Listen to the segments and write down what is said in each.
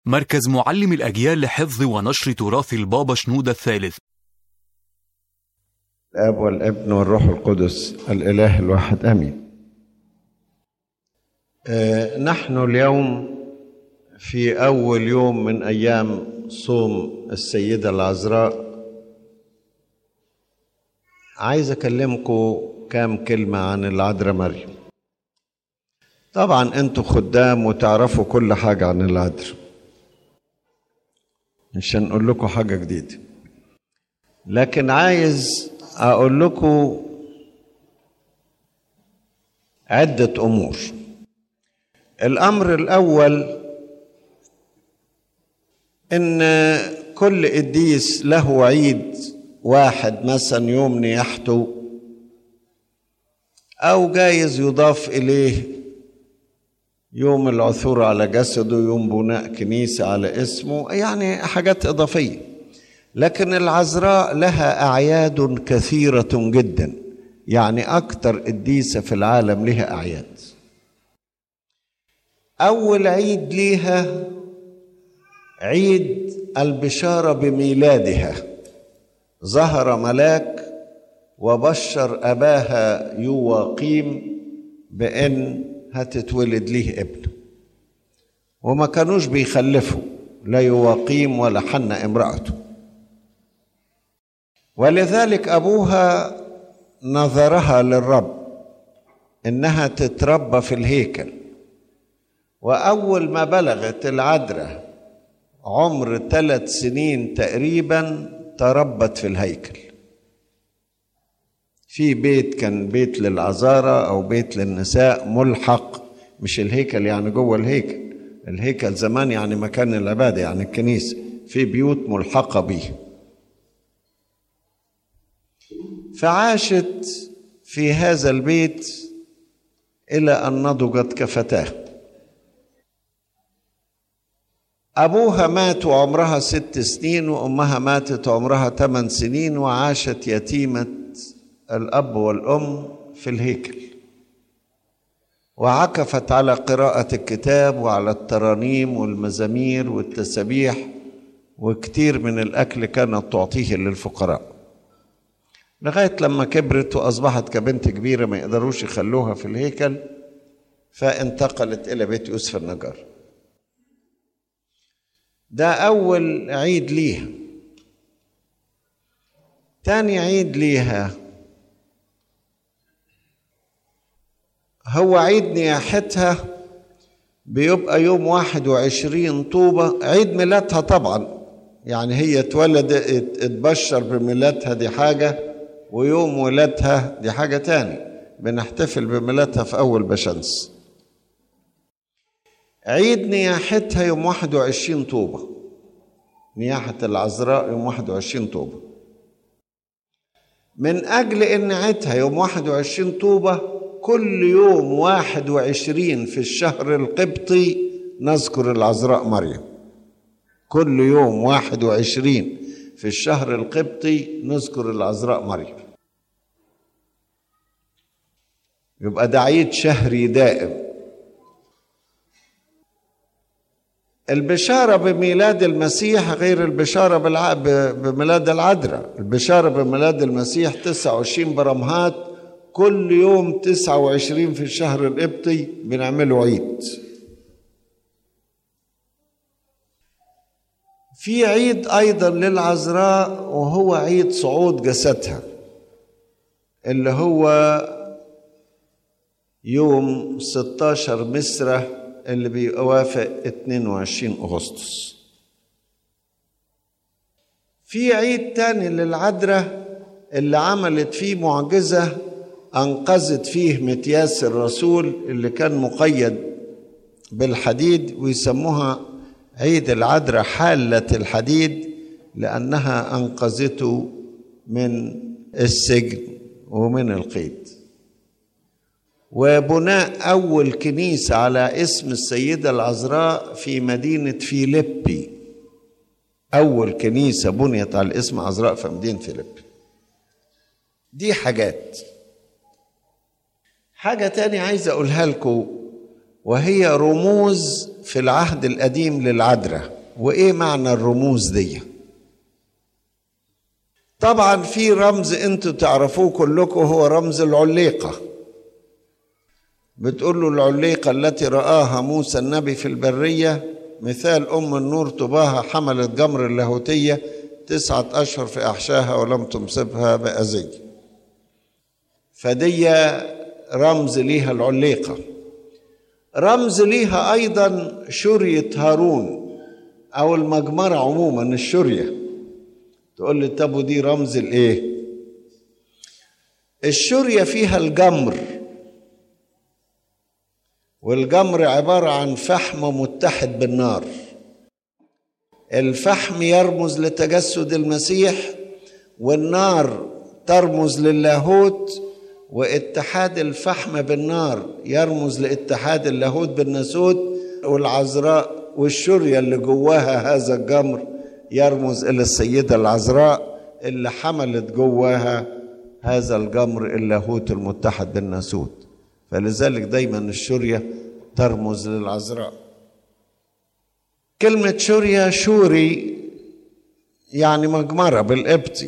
مركز معلم الأجيال لحفظ ونشر تراث البابا شنودة الثالث الاب والابن والروح القدس الاله الواحد امين آه، نحن اليوم في اول يوم من ايام صوم السيده العذراء عايز اكلمكم كام كلمه عن العذراء مريم طبعا انتوا خدام وتعرفوا كل حاجه عن العذراء مش هنقول لكم حاجه جديده لكن عايز اقول لكم عده امور الامر الاول ان كل قديس له عيد واحد مثلا يوم نياحته او جايز يضاف اليه يوم العثور على جسده يوم بناء كنيسه على اسمه يعني حاجات اضافيه لكن العذراء لها اعياد كثيره جدا يعني اكثر قديسه في العالم لها اعياد اول عيد ليها عيد البشاره بميلادها ظهر ملاك وبشر اباها يواقيم بان هتتولد ليه ابن وما كانوش بيخلفوا لا يواقيم ولا حنة امرأته ولذلك أبوها نظرها للرب إنها تتربى في الهيكل وأول ما بلغت العذراء عمر ثلاث سنين تقريبا تربت في الهيكل في بيت كان بيت للعذارى أو بيت للنساء ملحق مش الهيكل يعني جوه الهيكل الهيكل زمان يعني مكان العبادة يعني الكنيسة في بيوت ملحقة به فعاشت في هذا البيت إلى أن نضجت كفتاه أبوها مات وعمرها ست سنين وأمها ماتت وعمرها ثمان سنين وعاشت يتيمة الأب والأم في الهيكل وعكفت على قراءة الكتاب وعلى الترانيم والمزامير والتسابيح وكتير من الأكل كانت تعطيه للفقراء لغاية لما كبرت وأصبحت كبنت كبيرة ما يقدروش يخلوها في الهيكل فانتقلت إلى بيت يوسف النجار ده أول عيد ليها تاني عيد ليها هو عيد نياحتها بيبقى يوم واحد وعشرين طوبة عيد ميلادها طبعا يعني هي اتولد اتبشر بميلادها دي حاجة ويوم ولادها دي حاجة تاني بنحتفل بميلادها في أول بشمس عيد نياحتها يوم واحد وعشرين طوبة نياحة العذراء يوم واحد وعشرين طوبة من أجل إن عيدها يوم واحد وعشرين طوبة كل يوم واحد وعشرين في الشهر القبطي نذكر العذراء مريم كل يوم واحد وعشرين في الشهر القبطي نذكر العذراء مريم يبقى ده عيد شهري دائم البشارة بميلاد المسيح غير البشارة بالع... بميلاد العذراء البشارة بميلاد المسيح 29 برمهات كل يوم 29 في الشهر القبطي بنعمله عيد في عيد ايضا للعذراء وهو عيد صعود جسدها اللي هو يوم 16 مصرة اللي بيوافق 22 اغسطس في عيد تاني للعذراء اللي عملت فيه معجزه انقذت فيه متياس الرسول اللي كان مقيد بالحديد ويسموها عيد العذراء حالة الحديد لأنها أنقذته من السجن ومن القيد وبناء أول كنيسة على اسم السيدة العذراء في مدينة فيليبي أول كنيسة بنيت على اسم عذراء في مدينة فيليبي دي حاجات حاجة تاني عايز أقولها لكم وهي رموز في العهد القديم للعذراء وايه معنى الرموز دي طبعا في رمز انتوا تعرفوه كلكم هو رمز العليقه بتقول له العليقه التي راها موسى النبي في البريه مثال ام النور طباها حملت جمر اللاهوتيه تسعه اشهر في احشاها ولم تمسبها باذيه فدي رمز ليها العليقه رمز ليها ايضا شريه هارون او المجمره عموما الشريه تقول لي طب ودي رمز الايه الشريه فيها الجمر والجمر عباره عن فحم متحد بالنار الفحم يرمز لتجسد المسيح والنار ترمز للاهوت واتحاد الفحم بالنار يرمز لاتحاد اللاهوت بالناسوت والعذراء والشريه اللي جواها هذا الجمر يرمز الى السيده العذراء اللي حملت جواها هذا الجمر اللاهوت المتحد بالناسوت فلذلك دايما الشريه ترمز للعذراء كلمه شريه شوري يعني مجمره بالقبطي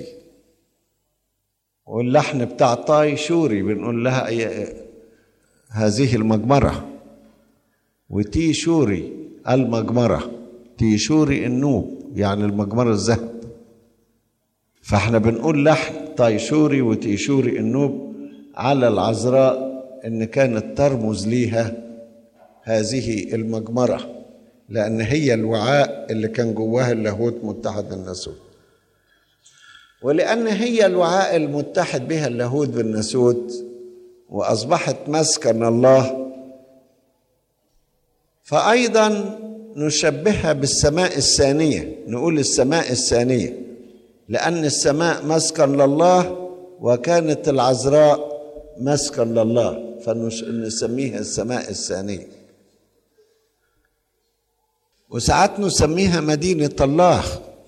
واللحن بتاع طاي شوري بنقول لها هذه المجمره وتي شوري المجمره تي شوري النوب يعني المجمرة الذهب فاحنا بنقول لحن طيشوري وتيشوري النوب على العذراء ان كانت ترمز ليها هذه المجمرة لأن هي الوعاء اللي كان جواها اللاهوت متحد بالناسوت ولأن هي الوعاء المتحد بها اللاهوت بالناسوت وأصبحت مسكن الله فأيضا نشبهها بالسماء الثانية نقول السماء الثانية لأن السماء مسكن لله وكانت العذراء مسكن لله فنسميها السماء الثانية وساعات نسميها مدينة الله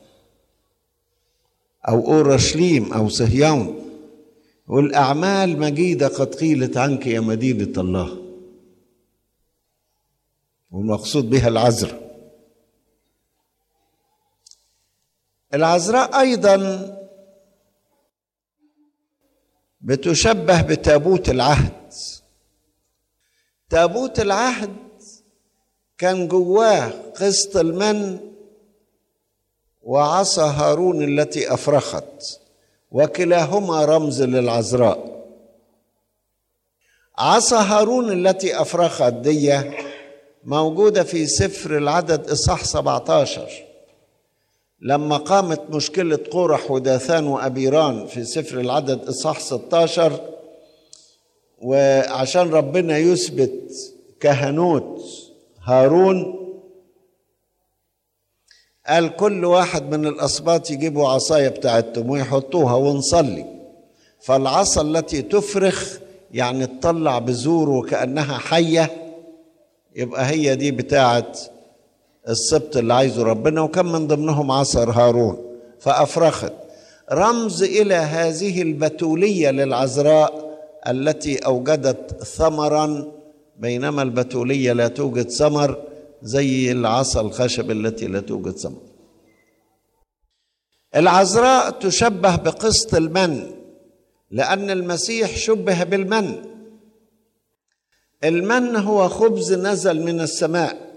أو أورشليم أو صهيون والأعمال مجيدة قد قيلت عنك يا مدينة الله والمقصود بها العذراء العذراء ايضا بتشبه بتابوت العهد تابوت العهد كان جواه قسط المن وعصا هارون التي افرخت وكلاهما رمز للعذراء عصا هارون التي افرخت دي موجودة في سفر العدد إصحاح 17 لما قامت مشكلة قرح وداثان وأبيران في سفر العدد إصحاح 16 وعشان ربنا يثبت كهنوت هارون قال كل واحد من الأسباط يجيبوا عصاية بتاعتهم ويحطوها ونصلي فالعصا التي تفرخ يعني تطلع بذور وكأنها حيه يبقى هي دي بتاعة السبط اللي عايزه ربنا وكان من ضمنهم عصر هارون فأفرخت رمز إلى هذه البتولية للعذراء التي أوجدت ثمرا بينما البتولية لا توجد ثمر زي العصا الخشب التي لا توجد ثمر العذراء تشبه بقسط المن لأن المسيح شبه بالمن المن هو خبز نزل من السماء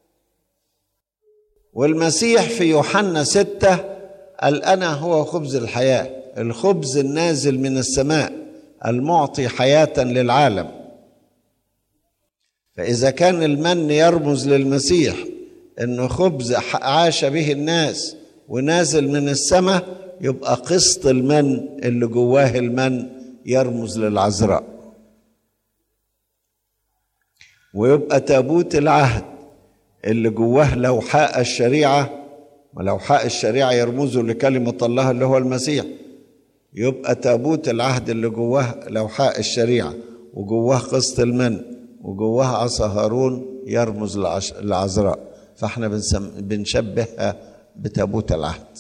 والمسيح في يوحنا ستة قال أنا هو خبز الحياة الخبز النازل من السماء المعطي حياة للعالم فإذا كان المن يرمز للمسيح إنه خبز عاش به الناس ونازل من السماء يبقى قسط المن اللي جواه المن يرمز للعذراء ويبقى تابوت العهد اللي جواه لوحاء الشريعة ولوحاء الشريعة يرمزوا لكلمة الله اللي هو المسيح يبقى تابوت العهد اللي جواه لوحاء الشريعة وجواه قسط المن وجواه عصا هارون يرمز للعذراء فاحنا بنشبهها بتابوت العهد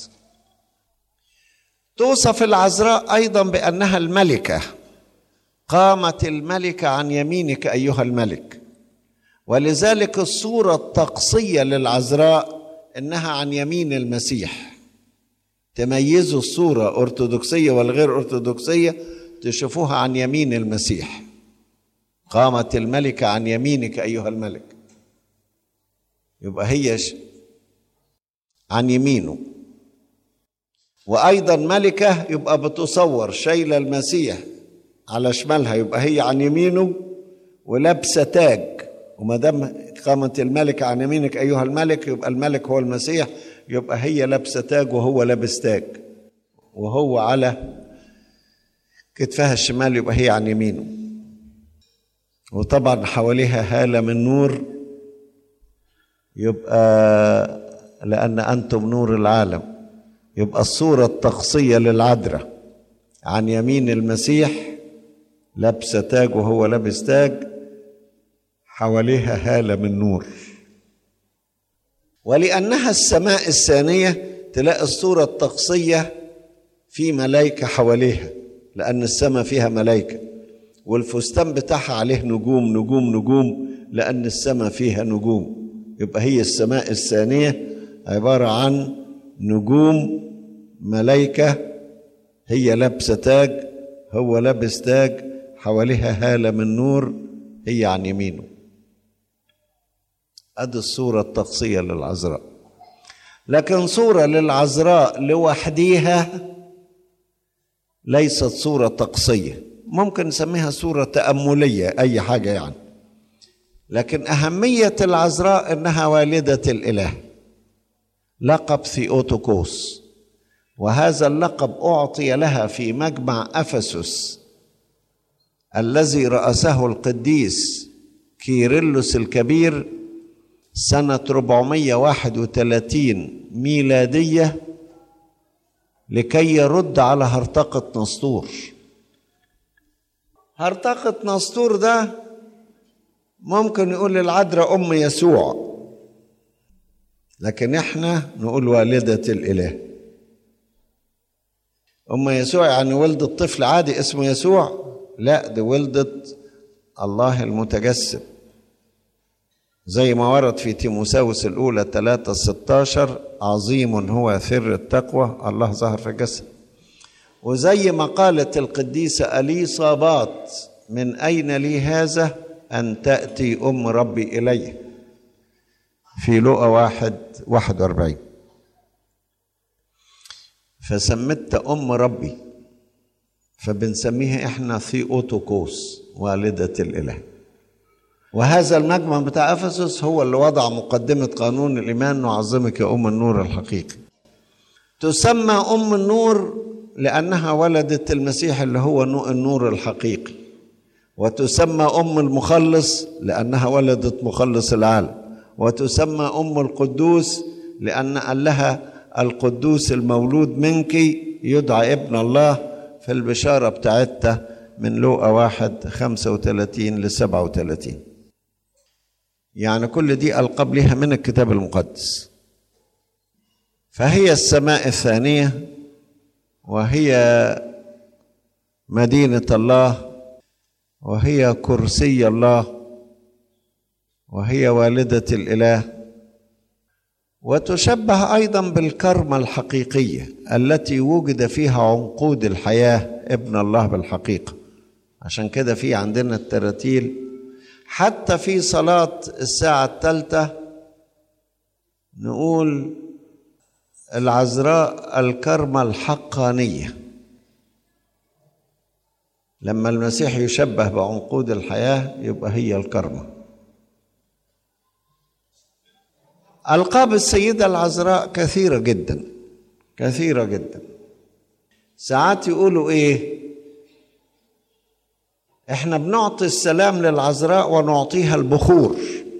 توصف العذراء ايضا بانها الملكه قامت الملكه عن يمينك ايها الملك ولذلك الصورة الطقسية للعذراء إنها عن يمين المسيح تميزوا الصورة أرثوذكسية والغير أرثوذكسية تشوفوها عن يمين المسيح قامت الملكة عن يمينك أيها الملك يبقى هي عن يمينه وأيضا ملكة يبقى بتصور شايلة المسيح على شمالها يبقى هي عن يمينه ولابسة تاج وما دام قامت الملكة عن يمينك أيها الملك يبقى الملك هو المسيح يبقى هي لابسة تاج وهو لابس تاج وهو على كتفها الشمال يبقى هي عن يمينه وطبعا حواليها هالة من نور يبقى لأن أنتم نور العالم يبقى الصورة التقصية للعذراء عن يمين المسيح لابسة تاج وهو لابس تاج حواليها هالة من نور ولأنها السماء الثانية تلاقي الصورة التقصية في ملائكة حواليها لأن السماء فيها ملائكة والفستان بتاعها عليه نجوم نجوم نجوم لأن السماء فيها نجوم يبقى هي السماء الثانية عبارة عن نجوم ملائكة هي لابسة تاج هو لابس تاج حواليها هالة من نور هي عن يمينه ادي الصورة التقصية للعذراء لكن صورة للعذراء لوحديها ليست صورة تقصية ممكن نسميها صورة تأملية أي حاجة يعني لكن أهمية العذراء إنها والدة الإله لقب ثيوتوكوس وهذا اللقب أعطي لها في مجمع أفسس الذي رأسه القديس كيرلس الكبير سنة 431 ميلادية لكي يرد على هرطقة نسطور هرطقة نسطور ده ممكن يقول العذراء أم يسوع لكن احنا نقول والدة الإله أم يسوع يعني ولد الطفل عادي اسمه يسوع لا دي ولدت الله المتجسد زي ما ورد في تيموساوس الأولى 3 16 عظيم هو سر التقوى الله ظهر في الجسد وزي ما قالت القديسة أليصابات من أين لي هذا أن تأتي أم ربي إلي في لقى واحد واحد واربعين فسمت أم ربي فبنسميها إحنا ثيوتوكوس والدة الإله وهذا المجمع بتاع افسس هو اللي وضع مقدمه قانون الايمان نعظمك يا ام النور الحقيقي تسمى ام النور لانها ولدت المسيح اللي هو النور الحقيقي وتسمى ام المخلص لانها ولدت مخلص العالم وتسمى ام القدوس لان قال لها القدوس المولود منك يدعى ابن الله في البشاره بتاعتها من لوقا واحد خمسة وثلاثين لسبعة وثلاثين يعني كل دي ألقاب لها من الكتاب المقدس فهي السماء الثانية وهي مدينة الله وهي كرسي الله وهي والدة الإله وتشبه أيضا بالكرمة الحقيقية التي وجد فيها عنقود الحياة ابن الله بالحقيقة عشان كده في عندنا التراتيل حتى في صلاة الساعة الثالثة نقول العذراء الكرمة الحقانية لما المسيح يشبه بعنقود الحياة يبقى هي الكرمة ألقاب السيدة العذراء كثيرة جدا كثيرة جدا ساعات يقولوا إيه احنا بنعطي السلام للعذراء ونعطيها البخور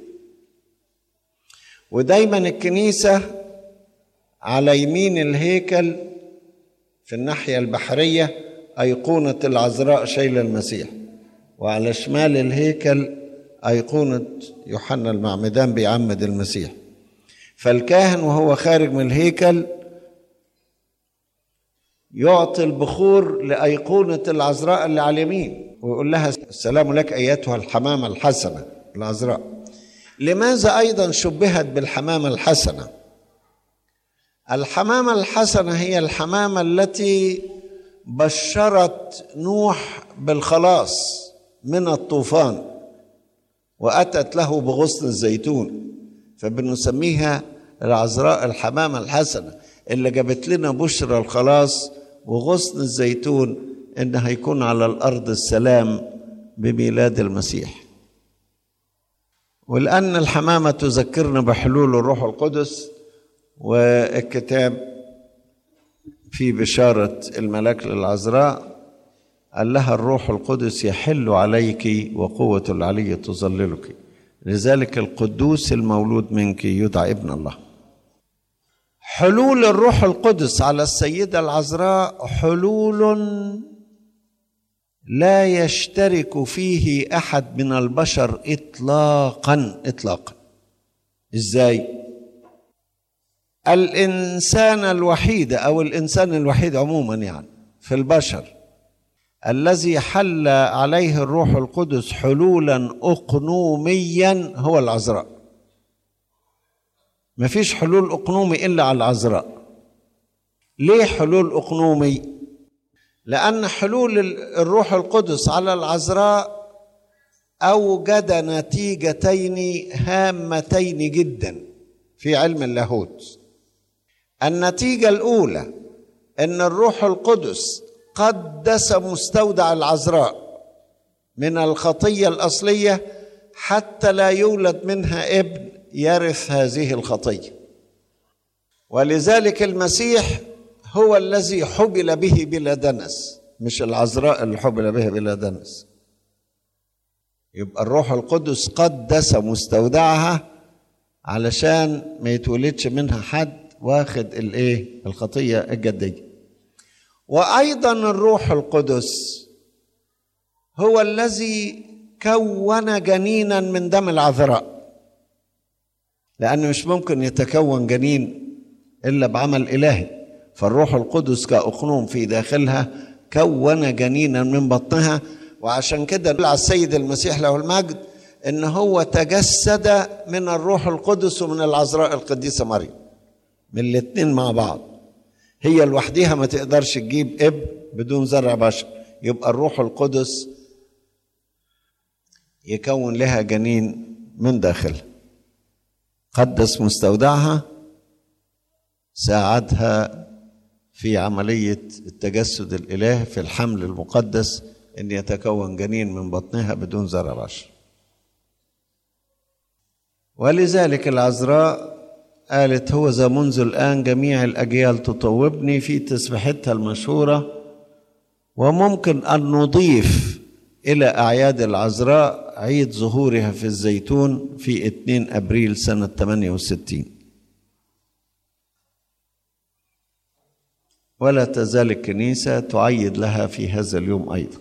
ودايما الكنيسة على يمين الهيكل في الناحية البحرية أيقونة العذراء شيل المسيح وعلى شمال الهيكل أيقونة يوحنا المعمدان بيعمد المسيح فالكاهن وهو خارج من الهيكل يعطي البخور لأيقونة العذراء اللي على اليمين ويقول لها السلام لك أيتها الحمامة الحسنة العذراء لماذا ايضا شبهت بالحمامه الحسنه الحمامه الحسنه هي الحمامه التي بشرت نوح بالخلاص من الطوفان واتت له بغصن الزيتون فبنسميها العذراء الحمامه الحسنه اللي جابت لنا بشرى الخلاص وغصن الزيتون ان هيكون على الارض السلام بميلاد المسيح ولان الحمامه تذكرنا بحلول الروح القدس والكتاب في بشاره الملاك للعذراء قال لها الروح القدس يحل عليك وقوه العلي تظللك لذلك القدوس المولود منك يدعى ابن الله حلول الروح القدس على السيده العذراء حلول لا يشترك فيه احد من البشر اطلاقا اطلاقا ازاي الانسان الوحيد او الانسان الوحيد عموما يعني في البشر الذي حل عليه الروح القدس حلولا اقنوميا هو العذراء ما فيش حلول اقنومي الا على العذراء ليه حلول اقنومي لان حلول الروح القدس على العذراء اوجد نتيجتين هامتين جدا في علم اللاهوت النتيجه الاولى ان الروح القدس قدس مستودع العذراء من الخطيه الاصليه حتى لا يولد منها ابن يرث هذه الخطيه ولذلك المسيح هو الذي حبل به بلا دنس مش العذراء اللي حبل به بلا دنس يبقى الروح القدس قدس مستودعها علشان ما يتولدش منها حد واخد الايه الخطيه الجديه وايضا الروح القدس هو الذي كون جنينا من دم العذراء لأنه مش ممكن يتكون جنين إلا بعمل إلهي فالروح القدس كأقنوم في داخلها كون جنينا من بطنها وعشان كده على السيد المسيح له المجد ان هو تجسد من الروح القدس ومن العذراء القديسه مريم من الاثنين مع بعض هي لوحدها ما تقدرش تجيب اب بدون زرع بشر يبقى الروح القدس يكون لها جنين من داخلها قدس مستودعها ساعدها في عملية التجسد الإله في الحمل المقدس أن يتكون جنين من بطنها بدون زرع بشر ولذلك العذراء قالت هو ذا منذ الآن جميع الأجيال تطوبني في تسبيحتها المشهورة وممكن أن نضيف إلى أعياد العذراء عيد ظهورها في الزيتون في 2 أبريل سنة 68 ولا تزال الكنيسة تعيد لها في هذا اليوم أيضا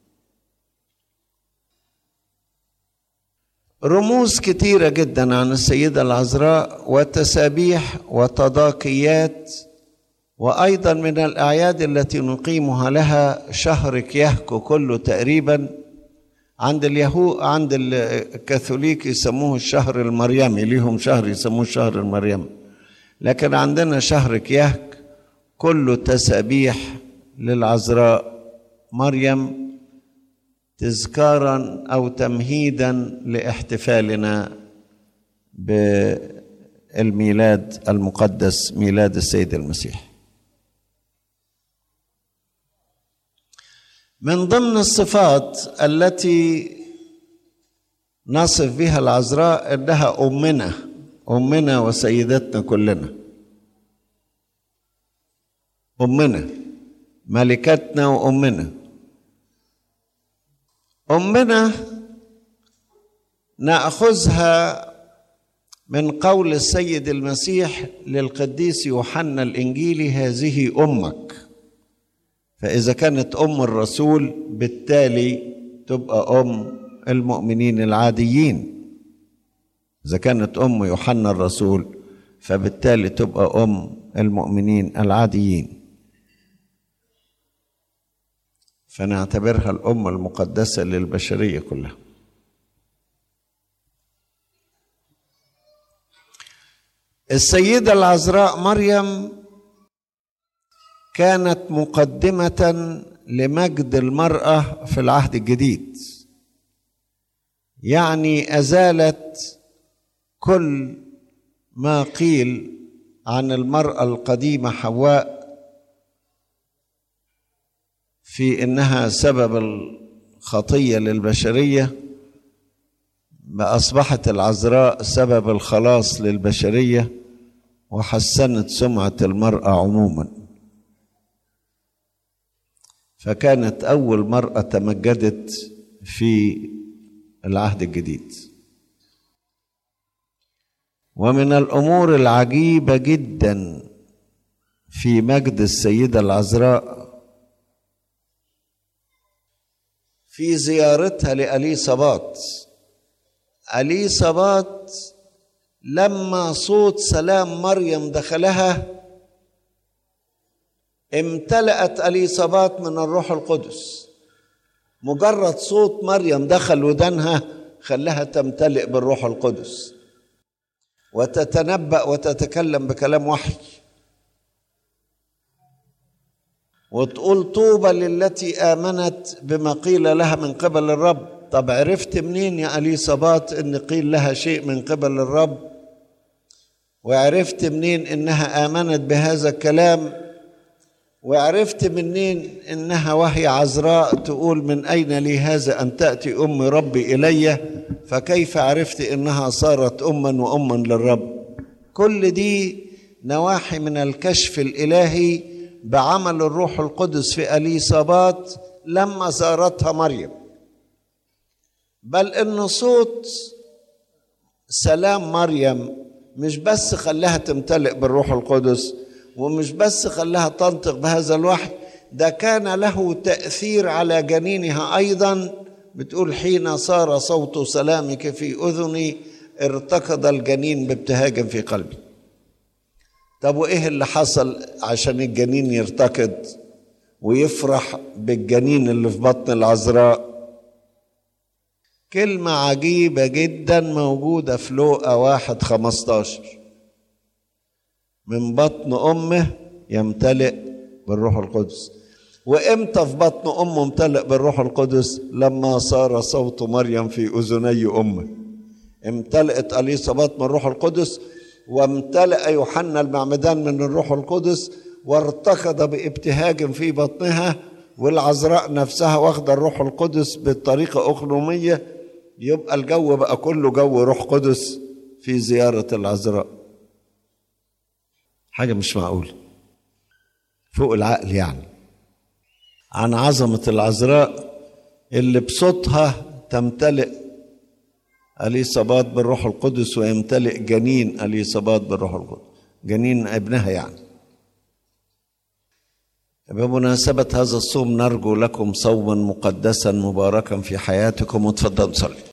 رموز كتيرة جدا عن السيدة العذراء وتسابيح وتضاقيات وأيضا من الأعياد التي نقيمها لها شهر كيهكو كله تقريبا عند اليهود عند الكاثوليك يسموه الشهر المريمي ليهم شهر يسموه الشهر المريمي لكن عندنا شهر كيهك كله تسابيح للعذراء مريم تذكارا او تمهيدا لاحتفالنا بالميلاد المقدس ميلاد السيد المسيح من ضمن الصفات التي نصف بها العذراء انها امنا امنا وسيدتنا كلنا امنا ملكتنا وامنا امنا ناخذها من قول السيد المسيح للقديس يوحنا الانجيلي هذه امك فاذا كانت ام الرسول بالتالي تبقى ام المؤمنين العاديين اذا كانت ام يوحنا الرسول فبالتالي تبقى ام المؤمنين العاديين فنعتبرها الأمة المقدسة للبشرية كلها السيدة العذراء مريم كانت مقدمة لمجد المرأة في العهد الجديد يعني أزالت كل ما قيل عن المرأة القديمة حواء في إنها سبب الخطية للبشرية أصبحت العذراء سبب الخلاص للبشرية وحسنت سمعة المرأة عموما فكانت أول مرأة تمجدت في العهد الجديد ومن الأمور العجيبة جدا في مجد السيدة العذراء في زيارتها لأليصابات أليصابات لما صوت سلام مريم دخلها امتلأت أليصابات من الروح القدس مجرد صوت مريم دخل ودانها خلاها تمتلئ بالروح القدس وتتنبأ وتتكلم بكلام وحي وتقول طوبى للتي آمنت بما قيل لها من قبل الرب طب عرفت منين يا أليصابات إن قيل لها شيء من قبل الرب وعرفت منين إنها آمنت بهذا الكلام وعرفت منين إنها وهي عذراء تقول من أين لي هذا أن تأتي أم ربي إلي فكيف عرفت إنها صارت أما وأما للرب كل دي نواحي من الكشف الإلهي بعمل الروح القدس في أليصابات لما زارتها مريم بل ان صوت سلام مريم مش بس خلاها تمتلئ بالروح القدس ومش بس خلاها تنطق بهذا الوحي ده كان له تاثير على جنينها ايضا بتقول حين صار صوت سلامك في اذني ارتكض الجنين بابتهاج في قلبي طب وايه اللي حصل عشان الجنين يرتكض ويفرح بالجنين اللي في بطن العذراء كلمة عجيبة جدا موجودة في لوقا واحد خمستاشر من بطن أمه يمتلئ بالروح القدس وإمتى في بطن أمه امتلئ بالروح القدس لما صار صوت مريم في أذني أمه امتلئت أليصابات من الروح القدس وامتلأ يوحنا المعمدان من الروح القدس وارتكض بابتهاج في بطنها والعذراء نفسها واخده الروح القدس بطريقه اقلوميه يبقى الجو بقى كله جو روح قدس في زياره العذراء حاجه مش معقوله فوق العقل يعني عن عظمه العذراء اللي بصوتها تمتلئ اليصابات بالروح القدس ويمتلئ جنين اليصابات بالروح القدس جنين ابنها يعني بمناسبة هذا الصوم نرجو لكم صوما مقدسا مباركا في حياتكم وتفضلوا صلي